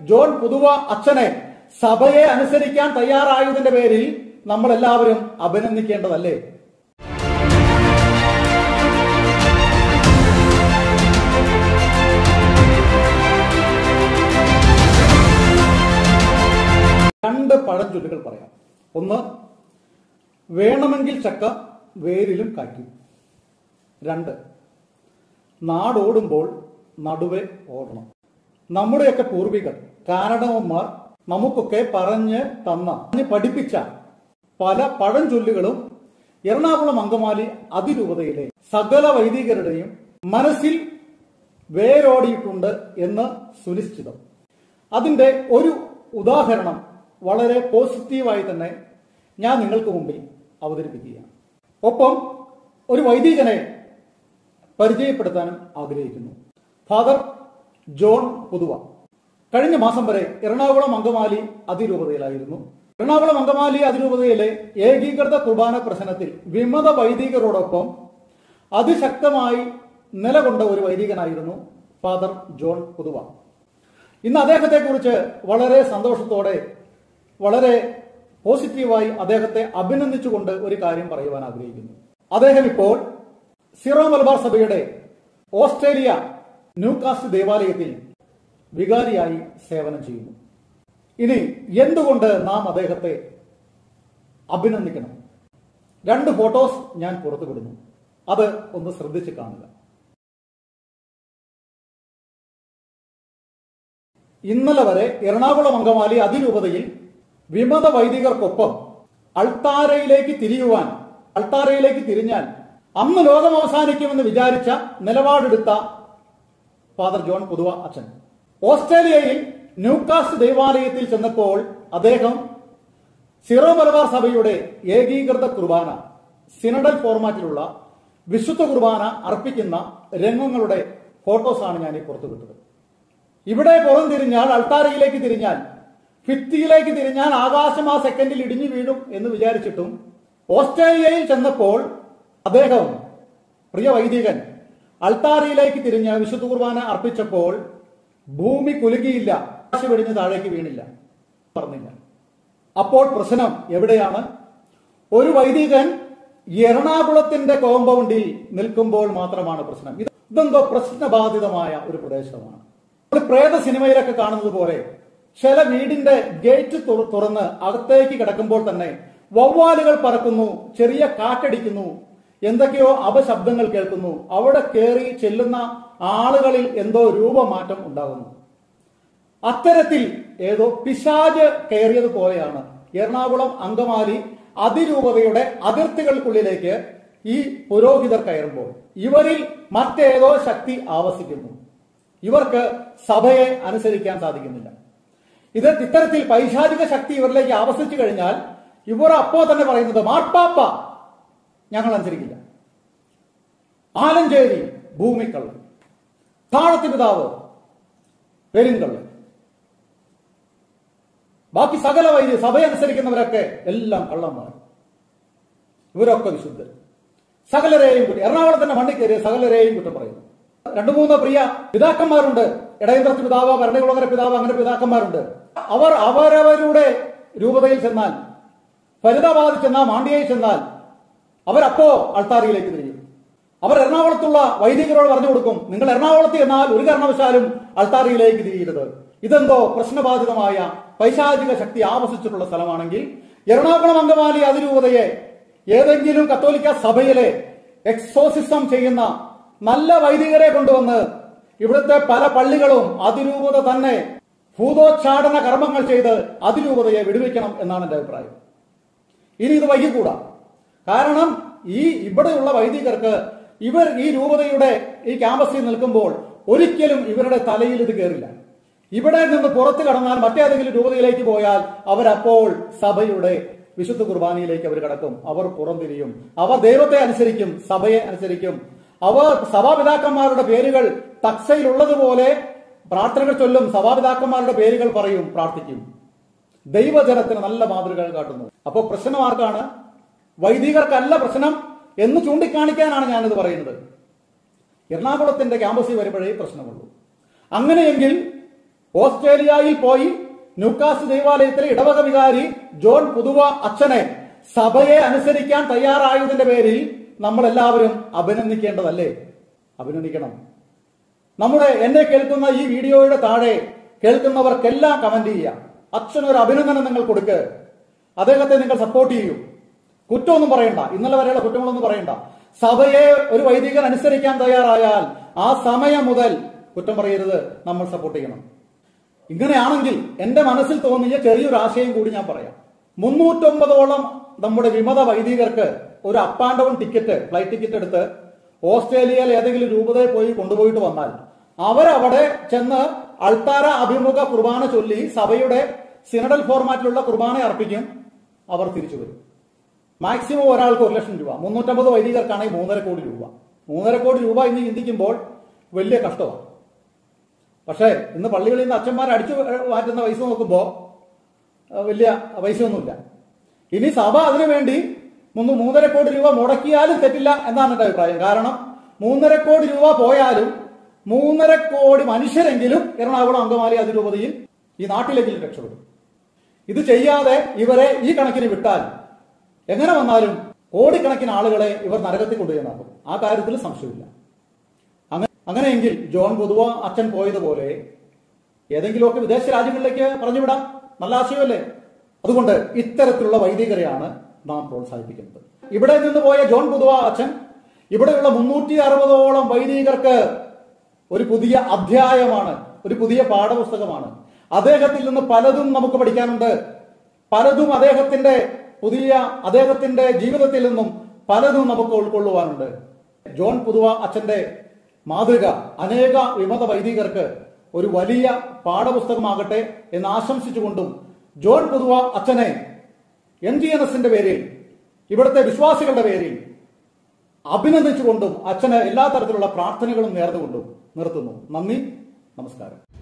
John Puthuva അച്ഛനെ സഭയെ അനുസരിക്കാൻ തയ്യാറായതിന്റെ പേരിൽ നമ്മൾ എല്ലാവരും അഭിനന്ദിക്കേണ്ടതല്ലേ രണ്ട് പഴഞ്ചൊല്ലുകൾ പറയാം ഒന്ന് വേണമെങ്കിൽ ചക്ക വേരിലും കായ്ക്കും രണ്ട് നാടോടുമ്പോൾ നടുവെ ഓടണം നമ്മുടെയൊക്കെ പൂർവികർ കാരണവന്മാർ നമുക്കൊക്കെ പറഞ്ഞ് തന്ന പറഞ്ഞ് പഠിപ്പിച്ച പല പഴഞ്ചൊല്ലുകളും എറണാകുളം അങ്കമാലി അതിരൂപതയിലെ സകല വൈദികരുടെയും മനസ്സിൽ വേരോടിയിട്ടുണ്ട് എന്ന് സുനിശ്ചിതം അതിന്റെ ഒരു ഉദാഹരണം വളരെ പോസിറ്റീവായി തന്നെ ഞാൻ നിങ്ങൾക്ക് മുമ്പിൽ അവതരിപ്പിക്കുകയാണ് ഒപ്പം ഒരു വൈദികനെ പരിചയപ്പെടുത്താനും ആഗ്രഹിക്കുന്നു ഫാദർ ജോൺ പുതുവ കഴിഞ്ഞ മാസം വരെ എറണാകുളം അങ്കമാലി അതിരൂപതയിലായിരുന്നു എറണാകുളം അങ്കമാലി അതിരൂപതയിലെ ഏകീകൃത കുർബാന പ്രശ്നത്തിൽ വിമത വൈദികരോടൊപ്പം അതിശക്തമായി നിലകൊണ്ട ഒരു വൈദികനായിരുന്നു ഫാദർ ജോൺ പുതുവ ഇന്ന് അദ്ദേഹത്തെക്കുറിച്ച് വളരെ സന്തോഷത്തോടെ വളരെ പോസിറ്റീവായി അദ്ദേഹത്തെ അഭിനന്ദിച്ചുകൊണ്ട് ഒരു കാര്യം പറയുവാൻ ആഗ്രഹിക്കുന്നു അദ്ദേഹം ഇപ്പോൾ സിറോ മലബാർ സഭയുടെ ഓസ്ട്രേലിയ ന്യൂകാസ്റ്റ് ദേവാലയത്തിൽ വികാരിയായി സേവനം ചെയ്യുന്നു ഇനി എന്തുകൊണ്ട് നാം അദ്ദേഹത്തെ അഭിനന്ദിക്കണം രണ്ട് ഫോട്ടോസ് ഞാൻ പുറത്തുവിടുന്നു അത് ഒന്ന് ശ്രദ്ധിച്ച് കാണുക ഇന്നലെ വരെ എറണാകുളം അങ്കമാലി അതിരൂപതയിൽ വിമത വൈദികർക്കൊപ്പം അൾത്താരയിലേക്ക് തിരിയുവാൻ അൾത്താരയിലേക്ക് തിരിഞ്ഞാൽ അന്ന് ലോകം അവസാനിക്കുമെന്ന് വിചാരിച്ച നിലപാടെടുത്ത ഫാദർ ജോൺ പുതുവ അച്ഛൻ ഓസ്ട്രേലിയയിൽ ന്യൂകാസ്റ്റ് ദേവാലയത്തിൽ ചെന്നപ്പോൾ അദ്ദേഹം സിറോ മലബാർ സഭയുടെ ഏകീകൃത കുർബാന സിനഡൽ ഫോർമാറ്റിലുള്ള വിശുദ്ധ കുർബാന അർപ്പിക്കുന്ന രംഗങ്ങളുടെ ഫോട്ടോസാണ് ഞാൻ ഈ പുറത്തുവിട്ടത് ഇവിടെ പുറം തിരിഞ്ഞാൽ അൾത്താരയിലേക്ക് തിരിഞ്ഞാൽ ഭിത്തിയിലേക്ക് തിരിഞ്ഞാൽ ആകാശം ആ സെക്കൻഡിൽ ഇടിഞ്ഞു വീഴും എന്ന് വിചാരിച്ചിട്ടും ഓസ്ട്രേലിയയിൽ ചെന്നപ്പോൾ അദ്ദേഹം പ്രിയ വൈദികൻ അൾത്താരയിലേക്ക് തിരിഞ്ഞ് വിശുദ്ധ കുർബാന അർപ്പിച്ചപ്പോൾ ഭൂമി കുലുങ്ങിയില്ല ആകാശം വെടിഞ്ഞ് താഴേക്ക് വീണില്ല പറഞ്ഞില്ല അപ്പോൾ പ്രശ്നം എവിടെയാണ് ഒരു വൈദികൻ എറണാകുളത്തിന്റെ കോമ്പൗണ്ടിൽ നിൽക്കുമ്പോൾ മാത്രമാണ് പ്രശ്നം ഇത് ഇതെന്തോ പ്രശ്നബാധിതമായ ഒരു പ്രദേശമാണ് ഒരു പ്രേത സിനിമയിലൊക്കെ കാണുന്നത് പോലെ ചില വീടിന്റെ ഗേറ്റ് തുറ- തുറന്ന് അകത്തേക്ക് കിടക്കുമ്പോൾ തന്നെ വവ്വാലുകൾ പറക്കുന്നു ചെറിയ കാറ്റടിക്കുന്നു എന്തൊക്കെയോ അപശബ്ദങ്ങൾ കേൾക്കുന്നു അവിടെ കയറി ചെല്ലുന്ന ആളുകളിൽ എന്തോ രൂപമാറ്റം ഉണ്ടാകുന്നു അത്തരത്തിൽ ഏതോ പിശാജ് കയറിയതുപോലെയാണ് എറണാകുളം അങ്കമാലി അതിരൂപതയുടെ അതിർത്തികൾക്കുള്ളിലേക്ക് ഈ പുരോഹിതർ കയറുമ്പോൾ ഇവരിൽ മറ്റേതോ ശക്തി ആവസിക്കുന്നു ഇവർക്ക് സഭയെ അനുസരിക്കാൻ സാധിക്കുന്നില്ല ഇത് ഇത്തരത്തിൽ പൈശാചിക ശക്തി ഇവരിലേക്ക് ആവസിച്ചു കഴിഞ്ഞാൽ ഇവർ അപ്പോ തന്നെ പറയുന്നത് മാർപ്പാപ്പ ഞങ്ങൾ അനുസരിക്കില്ല ആലഞ്ചേരി ഭൂമിക്കള്ളൻ താഴത്ത് പിതാവ് പെരുങ്കള്ളൻ ബാക്കി സകല വൈദ്യ സഭയെ അനുസരിക്കുന്നവരൊക്കെ എല്ലാം കള്ളന്മാർ ഇവരൊക്കെ വിശുദ്ധർ സകലരെയും കുറ്റം എറണാകുളത്തിന്റെ മണ്ണിൽ കയറിയ സകലരെയും കുറ്റം പറയുന്നു രണ്ടു മൂന്ന് പ്രിയ പിതാക്കന്മാരുണ്ട് ഇടയന്ത്രത്ത് പിതാവ് ഭരണകുളകര പിതാവ് അങ്ങനെ പിതാക്കന്മാരുണ്ട് അവർ അവരവരുടെ രൂപതയിൽ ചെന്നാൽ ഫരിദാബാദിൽ ചെന്നാൽ മാണ്ഡ്യയിൽ ചെന്നാൽ അവരപ്പോ അൾത്താരിയിലേക്ക് തിരിയും അവർ എറണാകുളത്തുള്ള വൈദികരോട് പറഞ്ഞു കൊടുക്കും നിങ്ങൾ എറണാകുളത്ത് ചെന്നാൽ ഒരു കാരണവശാലും അൾത്താരിയിലേക്ക് തിരിയരുത് ഇതെന്തോ പ്രശ്നബാധിതമായ പൈശാചിക ശക്തി ആവസിച്ചിട്ടുള്ള സ്ഥലമാണെങ്കിൽ എറണാകുളം അങ്കമാലി അതിരൂപതയെ ഏതെങ്കിലും കത്തോലിക്ക സഭയിലെ എക്സോസിസം ചെയ്യുന്ന നല്ല വൈദികരെ കൊണ്ടുവന്ന് ഇവിടുത്തെ പല പള്ളികളും അതിരൂപത തന്നെ ഭൂതോച്ചാടന കർമ്മങ്ങൾ ചെയ്ത് അതിരൂപതയെ വിടുവിക്കണം എന്നാണ് എന്റെ അഭിപ്രായം ഇനി ഇത് വൈകിക്കൂടാ കാരണം ഈ ഇവിടെയുള്ള വൈദികർക്ക് ഇവർ ഈ രൂപതയുടെ ഈ ക്യാമ്പസിൽ നിൽക്കുമ്പോൾ ഒരിക്കലും ഇവരുടെ തലയിൽ ഇത് കയറില്ല ഇവിടെ നിന്ന് പുറത്തു കടന്നാൽ മറ്റേതെങ്കിലും രൂപതയിലേക്ക് പോയാൽ അവരപ്പോൾ സഭയുടെ വിശുദ്ധ കുർബാനയിലേക്ക് അവർ കടക്കും അവർ പുറംതിരിയും അവർ ദൈവത്തെ അനുസരിക്കും സഭയെ അനുസരിക്കും അവർ സഭാപിതാക്കന്മാരുടെ പേരുകൾ തക്സയിലുള്ളതുപോലെ പ്രാർത്ഥനകൾ ചൊല്ലും സഭാപിതാക്കന്മാരുടെ പേരുകൾ പറയും പ്രാർത്ഥിക്കും ദൈവജനത്തിന് നല്ല മാതൃകകൾ കാട്ടുന്നു അപ്പോൾ പ്രശ്നം ആർക്കാണ് വൈദികർക്കല്ല പ്രശ്നം എന്ന് ചൂണ്ടിക്കാണിക്കാനാണ് ഞാനിത് പറയുന്നത് എറണാകുളത്തിന്റെ ക്യാമ്പസിൽ വരുമ്പോഴേ പ്രശ്നമുള്ളൂ അങ്ങനെയെങ്കിൽ ഓസ്ട്രേലിയയിൽ പോയി ന്യൂക്കാസ് ദേവാലയത്തിലെ ഇടവക വികാരി ജോൺ പുതുവ അച്ഛനെ സഭയെ അനുസരിക്കാൻ തയ്യാറായതിന്റെ പേരിൽ നമ്മൾ എല്ലാവരും അഭിനന്ദിക്കേണ്ടതല്ലേ അഭിനന്ദിക്കണം നമ്മുടെ എന്നെ കേൾക്കുന്ന ഈ വീഡിയോയുടെ താഴെ കേൾക്കുന്നവർക്കെല്ലാം കമന്റ് ചെയ്യുക അച്ഛനൊരു അഭിനന്ദനം നിങ്ങൾ കൊടുക്ക് അദ്ദേഹത്തെ നിങ്ങൾ സപ്പോർട്ട് ചെയ്യൂ കുറ്റമൊന്നും പറയണ്ട ഇന്നലെ വരെയുള്ള കുറ്റങ്ങളൊന്നും പറയണ്ട സഭയെ ഒരു വൈദികൻ അനുസരിക്കാൻ തയ്യാറായാൽ ആ സമയം മുതൽ കുറ്റം പറയരുത് നമ്മൾ സപ്പോർട്ട് ചെയ്യണം ഇങ്ങനെയാണെങ്കിൽ എന്റെ മനസ്സിൽ തോന്നിയ ചെറിയൊരു ആശയം കൂടി ഞാൻ പറയാം മുന്നൂറ്റൊമ്പതോളം നമ്മുടെ വിമത വൈദികർക്ക് ഒരു up and down ticket flight ticket എടുത്ത് ഓസ്ട്രേലിയയിൽ ഏതെങ്കിലും രൂപതയിൽ പോയി കൊണ്ടുപോയിട്ട് വന്നാൽ അവരവിടെ ചെന്ന് അൾത്താര അഭിമുഖ കുർബാന ചൊല്ലി സഭയുടെ സിനഡൽ ഫോർമാറ്റിലുള്ള കുർബാന അർപ്പിക്കും അവർ തിരിച്ചു വരും മാക്സിമം ഒരാൾക്ക് ഒരു ലക്ഷം രൂപ മുന്നൂറ്റമ്പത് വൈദികർക്കാണെങ്കിൽ മൂന്നര കോടി രൂപ മൂന്നര കോടി രൂപ ഇന്ന് ചിന്തിക്കുമ്പോൾ വലിയ കഷ്ടമാണ് പക്ഷേ ഇന്ന് പള്ളികളിൽ നിന്ന് അച്ഛന്മാർ അടിച്ചു മാറ്റുന്ന പൈസ നോക്കുമ്പോൾ വലിയ പൈസയൊന്നുമില്ല ഇനി സഭ അതിനു വേണ്ടി മൂന്ന് മൂന്നര കോടി രൂപ മുടക്കിയാലും തെറ്റില്ല എന്നാണ് എന്റെ അഭിപ്രായം കാരണം മൂന്നര കോടി രൂപ പോയാലും മൂന്നര കോടി മനുഷ്യരെങ്കിലും എറണാകുളം അങ്കമാലി അതിരൂപതയിൽ ഈ നാട്ടിലെങ്കിലും രക്ഷപ്പെടും ഇത് ചെയ്യാതെ ഇവരെ ഈ കണക്കിന് വിട്ടാൽ എങ്ങനെ വന്നാലും കോടിക്കണക്കിന് ആളുകളെ ഇവർ നരകത്തിൽ കൊണ്ടുചെന്നാക്കും ആ കാര്യത്തിൽ സംശയമില്ല അങ്ങനെ അങ്ങനെയെങ്കിൽ ജോൺ പൊതുവ അച്ഛൻ പോയതുപോലെ ഏതെങ്കിലുമൊക്കെ വിദേശ രാജ്യങ്ങളിലേക്ക് പറഞ്ഞുവിടാം നല്ല ആശയമല്ലേ അതുകൊണ്ട് ഇത്തരത്തിലുള്ള വൈദികരെയാണ് നാം പ്രോത്സാഹിപ്പിക്കുന്നത് ഇവിടെ നിന്ന് പോയ ജോൺ പൊതുവ അച്ഛൻ ഇവിടെയുള്ള മുന്നൂറ്റി അറുപതോളം വൈദികർക്ക് ഒരു പുതിയ അധ്യായമാണ് ഒരു പുതിയ പാഠപുസ്തകമാണ് അദ്ദേഹത്തിൽ നിന്ന് പലതും നമുക്ക് പഠിക്കാനുണ്ട് പലതും അദ്ദേഹത്തിന്റെ പുതിയ അദ്ദേഹത്തിന്റെ ജീവിതത്തിൽ നിന്നും പലതും നമുക്ക് ഉൾക്കൊള്ളുവാനുണ്ട് ജോൺ പുതുവ അച്ഛന്റെ മാതൃക അനേക വിമത വൈദികർക്ക് ഒരു വലിയ പാഠപുസ്തകമാകട്ടെ എന്ന് ആശംസിച്ചുകൊണ്ടും ജോൺ പുതുവ അച്ഛനെ എം ജി എൻ എസിന്റെ പേരിൽ ഇവിടുത്തെ വിശ്വാസികളുടെ പേരിൽ അഭിനന്ദിച്ചുകൊണ്ടും അച്ഛന് എല്ലാ തരത്തിലുള്ള പ്രാർത്ഥനകളും നേർന്നുകൊണ്ടും നിർത്തുന്നു നന്ദി നമസ്കാരം